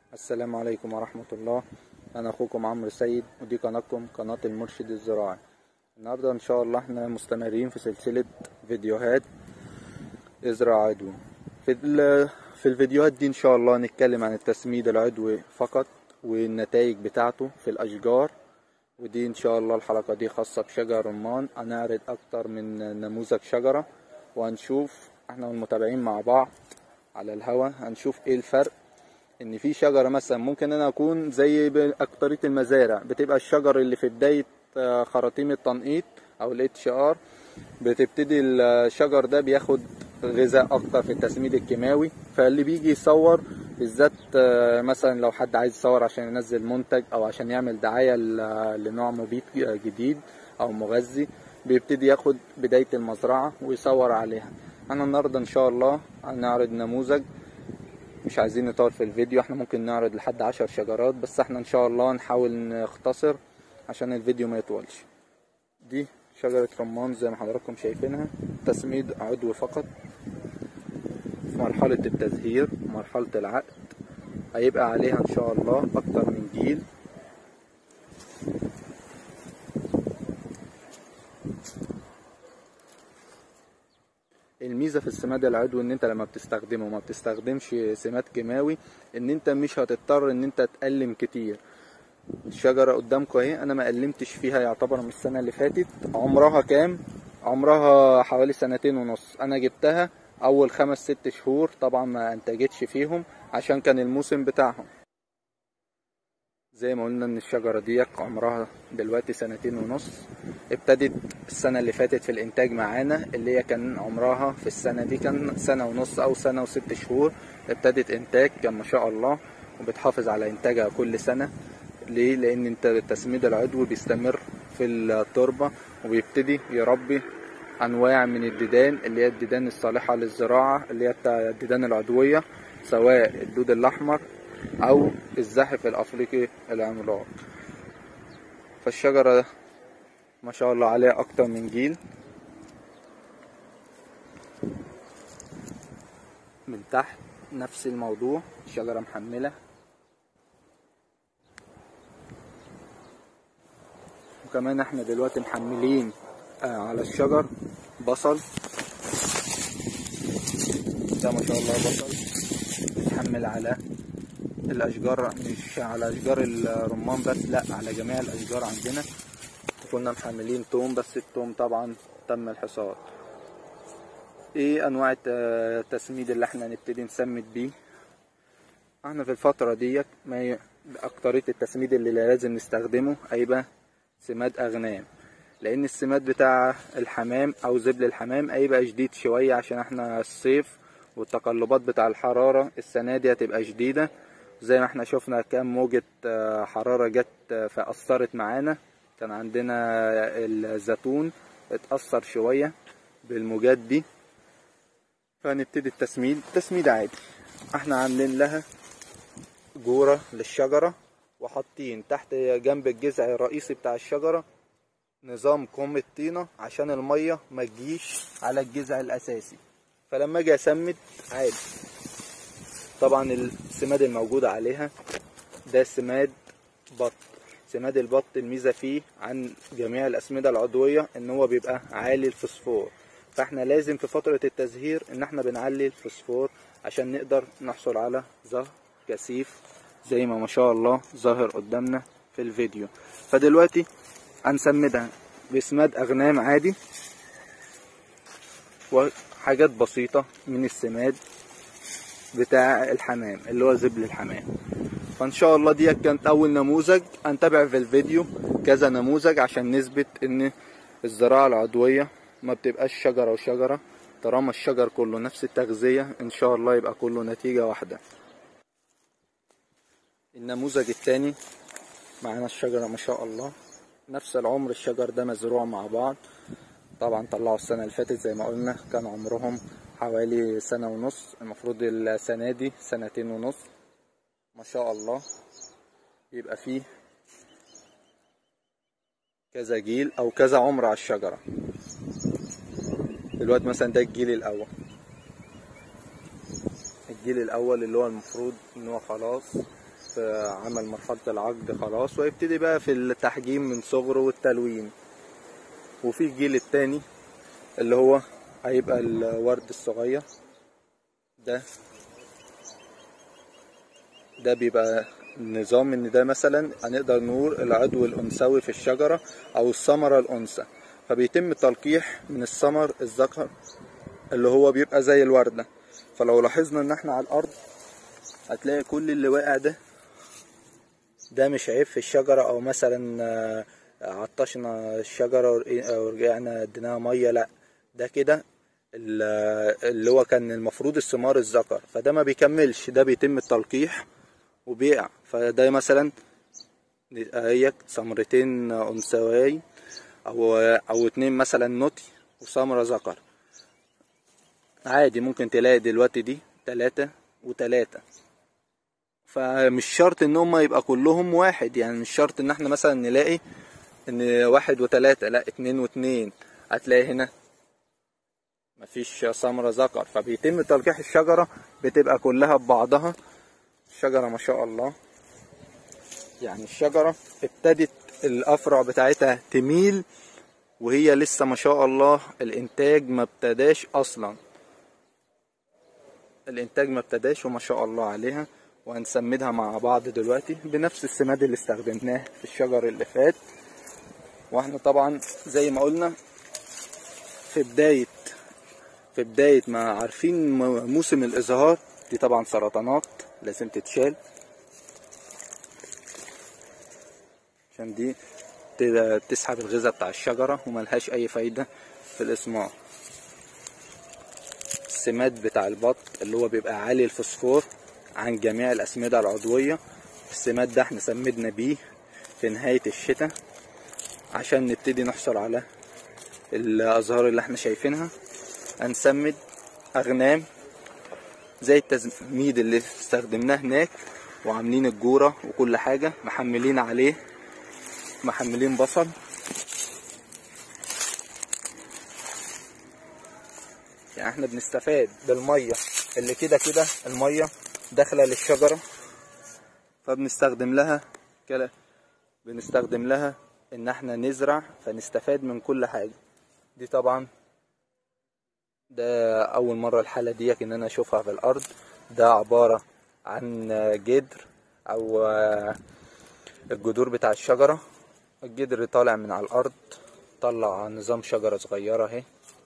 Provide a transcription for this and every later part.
السلام عليكم ورحمة الله أنا أخوكم عمرو سيد ودي قناتكم قناة المرشد الزراعي النهاردة إن شاء الله إحنا مستمرين في سلسلة فيديوهات ازرع عضوي في, ال- في الفيديوهات دي إن شاء الله نتكلم عن التسميد العضوي فقط والنتائج بتاعته في الأشجار ودي إن شاء الله الحلقة دي خاصة بشجر رمان هنعرض أكتر من نموذج شجرة وهنشوف إحنا والمتابعين مع بعض على الهوا هنشوف إيه الفرق ان في شجره مثلا ممكن انا اكون زي اكتريه المزارع بتبقى الشجر اللي في بدايه آه، خراطيم التنقيط او الاتش ار بتبتدي الشجر ده بياخد غذاء اكتر في التسميد الكيماوي فاللي بيجي يصور بالذات آه، مثلا لو حد عايز يصور عشان ينزل منتج او عشان يعمل دعايه ل- لنوع مبيد جديد او مغذي بيبتدي ياخد بدايه المزرعه ويصور عليها انا النهارده ان شاء الله هنعرض نموذج مش عايزين نطول في الفيديو احنا ممكن نعرض لحد عشر شجرات بس احنا ان شاء الله نحاول نختصر عشان الفيديو ما يطولش دي شجرة رمان زي ما حضراتكم شايفينها تسميد عضوي فقط في مرحلة التزهير مرحلة العقد هيبقى عليها ان شاء الله اكتر من جيل الميزه في السماد العضوي ان انت لما بتستخدمه ما بتستخدمش سماد كيماوي ان انت مش هتضطر ان انت تقلم كتير الشجره قدامكم اهي انا ما قلمتش فيها يعتبر من السنه اللي فاتت عمرها كام عمرها حوالي سنتين ونص انا جبتها اول خمس ست شهور طبعا ما انتجتش فيهم عشان كان الموسم بتاعهم زي ما قلنا ان الشجرة دي عمرها دلوقتي سنتين ونص ابتدت السنة اللي فاتت في الانتاج معانا اللي هي كان عمرها في السنة دي كان سنة ونص او سنة وست شهور ابتدت انتاج كان ما شاء الله وبتحافظ على انتاجها كل سنة ليه لان انت التسميد العضوي بيستمر في التربة وبيبتدي يربي انواع من الديدان اللي هي الديدان الصالحة للزراعة اللي هي بتاع الديدان العضوية سواء الدود الاحمر او الزاحف الافريقي العملاق فالشجرة ما شاء الله عليها اكتر من جيل من تحت نفس الموضوع شجرة محملة وكمان احنا دلوقتي محملين آه على الشجر بصل ده ما شاء الله بصل بيتحمل على الاشجار مش على اشجار الرمان بس لا على جميع الاشجار عندنا كنا محملين توم بس التوم طبعا تم الحصاد ايه انواع الت- التسميد اللي احنا نبتدي نسمد بيه احنا في الفترة ديت ما ي... اكترية التسميد اللي لازم نستخدمه هيبقى سماد اغنام لان السماد بتاع الحمام او زبل الحمام هيبقى شديد شوية عشان احنا الصيف والتقلبات بتاع الحرارة السنة دي هتبقى شديدة زي ما احنا شفنا كام موجة آه، حرارة جت آه، فأثرت معانا كان عندنا الزيتون اتأثر شوية بالموجات دي فهنبتدي التسميد تسميد عادي احنا عاملين لها جورة للشجرة وحاطين تحت جنب الجذع الرئيسي بتاع الشجرة نظام كوم الطينة عشان المية ما تجيش على الجذع الأساسي فلما اجي اسمد عادي طبعا السماد الموجود عليها ده سماد بط سماد البط الميزة فيه عن جميع الأسمدة العضوية إن هو بيبقى عالي الفوسفور فاحنا لازم في فترة التزهير إن احنا بنعلي الفوسفور عشان نقدر نحصل على زهر كثيف زي ما ما شاء الله ظاهر قدامنا في الفيديو فدلوقتي هنسمدها بسماد أغنام عادي وحاجات بسيطة من السماد بتاع الحمام اللي هو زبل الحمام فان شاء الله دي كانت اول نموذج هنتابع في الفيديو كذا نموذج عشان نثبت ان الزراعة العضوية ما بتبقاش شجرة وشجرة طالما الشجر كله نفس التغذية ان شاء الله يبقى كله نتيجة واحدة النموذج التاني معانا الشجرة ما شاء الله نفس العمر الشجر ده مزروع مع بعض طبعا طلعوا السنة اللي فاتت زي ما قلنا كان عمرهم حوالي سنة ونص المفروض السنة دي سنتين ونص ما شاء الله يبقى فيه كذا جيل او كذا عمر على الشجرة دلوقتي مثلا ده الجيل الاول الجيل الاول اللي هو المفروض ان هو خلاص في عمل مرحلة العقد خلاص ويبتدي بقى في التحجيم من صغره والتلوين وفي الجيل التاني اللي هو هيبقى الورد الصغير ده ده بيبقى نظام ان ده مثلا هنقدر نقول العضو الانثوي في الشجرة او الثمرة الانثى فبيتم تلقيح من الثمر الذكر اللي هو بيبقى زي الوردة فلو لاحظنا ان احنا على الارض هتلاقي كل اللي واقع ده ده مش عيب في الشجرة او مثلا آه، عطشنا الشجرة ورق- ورجعنا اديناها مية لا ده كده ال- اللي هو كان المفروض الثمار الذكر فده ما بيكملش ده بيتم التلقيح وبيقع فده مثلا هي ثمرتين انثوي او او اتنين مثلا نوتي وثمرة ذكر عادي ممكن تلاقي دلوقتي دي تلاتة وتلاتة فمش شرط ان هم يبقى كلهم واحد يعني مش شرط ان احنا مثلا نلاقي ان واحد وتلاتة لا اتنين واتنين هتلاقي هنا مفيش ثمرة ذكر فبيتم تلقيح الشجرة بتبقى كلها ببعضها الشجرة ما شاء الله يعني الشجرة ابتدت الأفرع بتاعتها تميل وهي لسه ما شاء الله الإنتاج ما ابتداش أصلا الإنتاج ما ابتداش وما شاء الله عليها وهنسمدها مع بعض دلوقتي بنفس السماد اللي استخدمناه في الشجر اللي فات واحنا طبعا زي ما قلنا في بداية في بداية ما عارفين م- موسم الإزهار دي طبعا سرطانات لازم تتشال عشان دي ت- تسحب الغذاء بتاع الشجرة وملهاش أي فايدة في الإثمار السماد بتاع البط اللي هو بيبقى عالي الفوسفور عن جميع الأسمدة العضوية السماد ده احنا سمدنا بيه في نهاية الشتاء عشان نبتدي نحصل على الأزهار اللي احنا شايفينها هنسمد أغنام زي التسميد اللي استخدمناه هناك وعاملين الجورة وكل حاجة محملين عليه محملين بصل يعني احنا بنستفاد بالمية اللي كده كده المية داخلة للشجرة فبنستخدم لها كلا بنستخدم لها ان احنا نزرع فنستفاد من كل حاجة دي طبعا ده اول مرة الحالة دي ان انا اشوفها في الارض ده عبارة عن جدر او الجذور بتاع الشجرة الجدر طالع من على الارض طلع نظام شجرة صغيرة اهي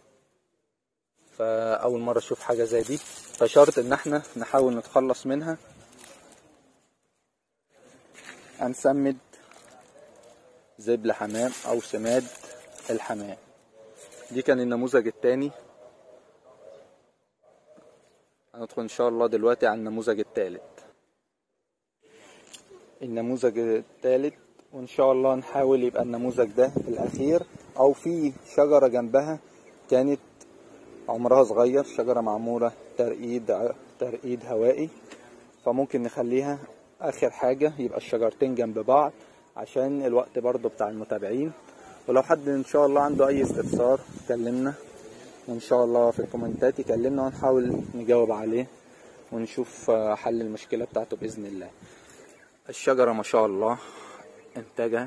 فاول مرة اشوف حاجة زي دي فشرط ان احنا نحاول نتخلص منها هنسمد زبل حمام او سماد الحمام دي كان النموذج التاني هندخل ان شاء الله دلوقتي على النموذج التالت النموذج التالت وان شاء الله نحاول يبقى النموذج ده الاخير او في شجرة جنبها كانت عمرها صغير شجرة معمولة ترقيد ترقيد هوائي فممكن نخليها اخر حاجة يبقى الشجرتين جنب بعض عشان الوقت برضو بتاع المتابعين ولو حد ان شاء الله عنده اي استفسار كلمنا ان شاء الله في الكومنتات يكلمنا ونحاول نجاوب عليه ونشوف حل المشكلة بتاعته بإذن الله الشجرة ما شاء الله انتاجها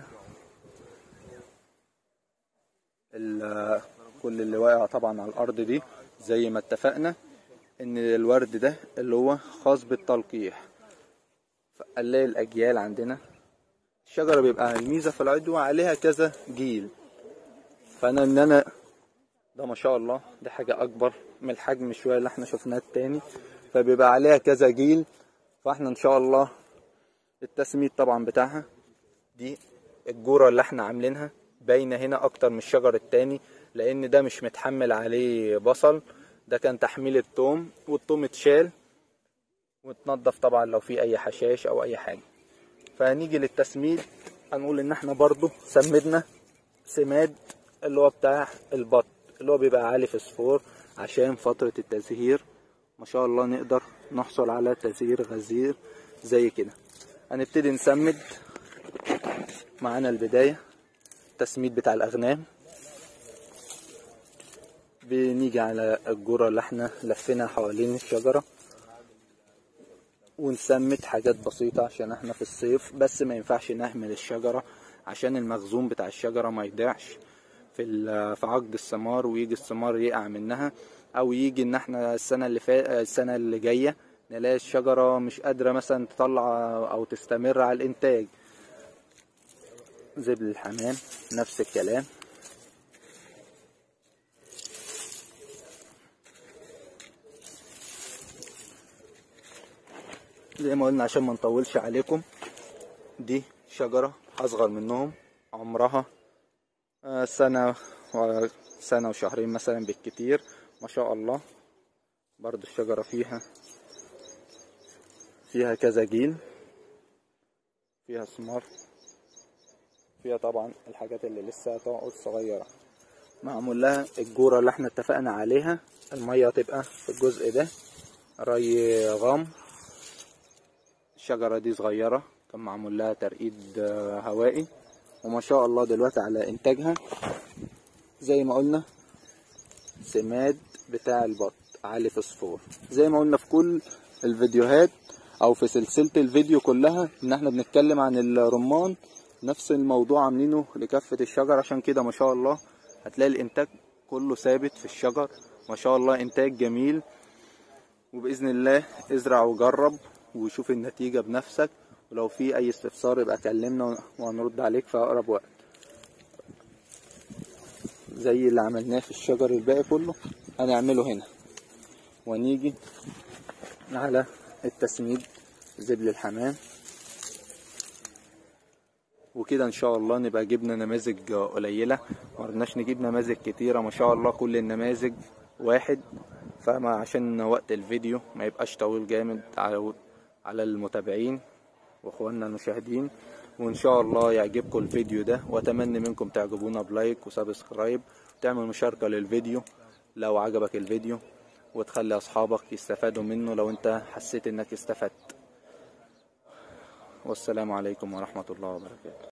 ال- كل اللي واقع طبعا على الارض دي زي ما اتفقنا ان الورد ده اللي هو خاص بالتلقيح فقلل الاجيال عندنا الشجرة بيبقى الميزة في العضوة عليها كذا جيل فانا ان انا ده ما شاء الله دي حاجة اكبر من الحجم شوية اللي احنا شفناه التاني فبيبقى عليها كذا جيل فاحنا ان شاء الله التسميد طبعا بتاعها دي الجورة اللي احنا عاملينها باينة هنا اكتر من الشجر التاني لان ده مش متحمل عليه بصل ده كان تحميل التوم والتوم اتشال وتنضف طبعا لو في اي حشاش او اي حاجة فهنيجي للتسميد هنقول ان احنا برضو سمدنا سماد اللي هو بتاع البط اللي هو بيبقى عالي فسفور عشان فترة التزهير ما شاء الله نقدر نحصل على تزهير غزير زي كده هنبتدي نسمد معانا البداية التسميد بتاع الأغنام بنيجي على الجرة اللي احنا لفيناها حوالين الشجرة ونسمت حاجات بسيطة عشان احنا في الصيف بس ما ينفعش نهمل الشجرة عشان المخزون بتاع الشجرة ما يضيعش في ال- في عقد الثمار ويجي الثمار يقع منها او يجي ان احنا السنة اللي فا... السنة اللي جاية نلاقي الشجرة مش قادرة مثلا تطلع او تستمر على الانتاج زبل الحمام نفس الكلام زي ما قلنا عشان ما نطولش عليكم دي شجرة أصغر منهم عمرها آه، سنة و- سنة وشهرين مثلا بالكتير ما شاء الله برضو الشجرة فيها فيها كذا جيل فيها ثمار فيها طبعا الحاجات اللي لسه هتقعد صغيرة معمول لها الجورة اللي احنا اتفقنا عليها المية تبقى في الجزء ده ري غام الشجرة دي صغيرة كان معمول لها ترقيد آه، هوائي وما شاء الله دلوقتي على انتاجها زي ما قلنا سماد بتاع البط عالي فوسفور زي ما قلنا في كل الفيديوهات او في سلسلة الفيديو كلها ان احنا بنتكلم عن الرمان نفس الموضوع عاملينه لكافة الشجر عشان كده ما شاء الله هتلاقي الانتاج كله ثابت في الشجر ما شاء الله انتاج جميل وبإذن الله ازرع وجرب وشوف النتيجة بنفسك ولو في أي استفسار يبقى كلمنا وهنرد عليك في أقرب وقت زي اللي عملناه في الشجر الباقي كله هنعمله هنا ونيجي على التسميد زبل الحمام وكده ان شاء الله نبقى جبنا نماذج قليله مرناش نجيب نماذج كتيره ما شاء الله كل النماذج واحد فما عشان وقت الفيديو ما يبقاش طويل جامد على على المتابعين واخواننا المشاهدين وان شاء الله يعجبكم الفيديو ده واتمنى منكم تعجبونا بلايك وسبسكرايب وتعمل مشاركة للفيديو لو عجبك الفيديو وتخلي اصحابك يستفادوا منه لو انت حسيت انك استفدت والسلام عليكم ورحمة الله وبركاته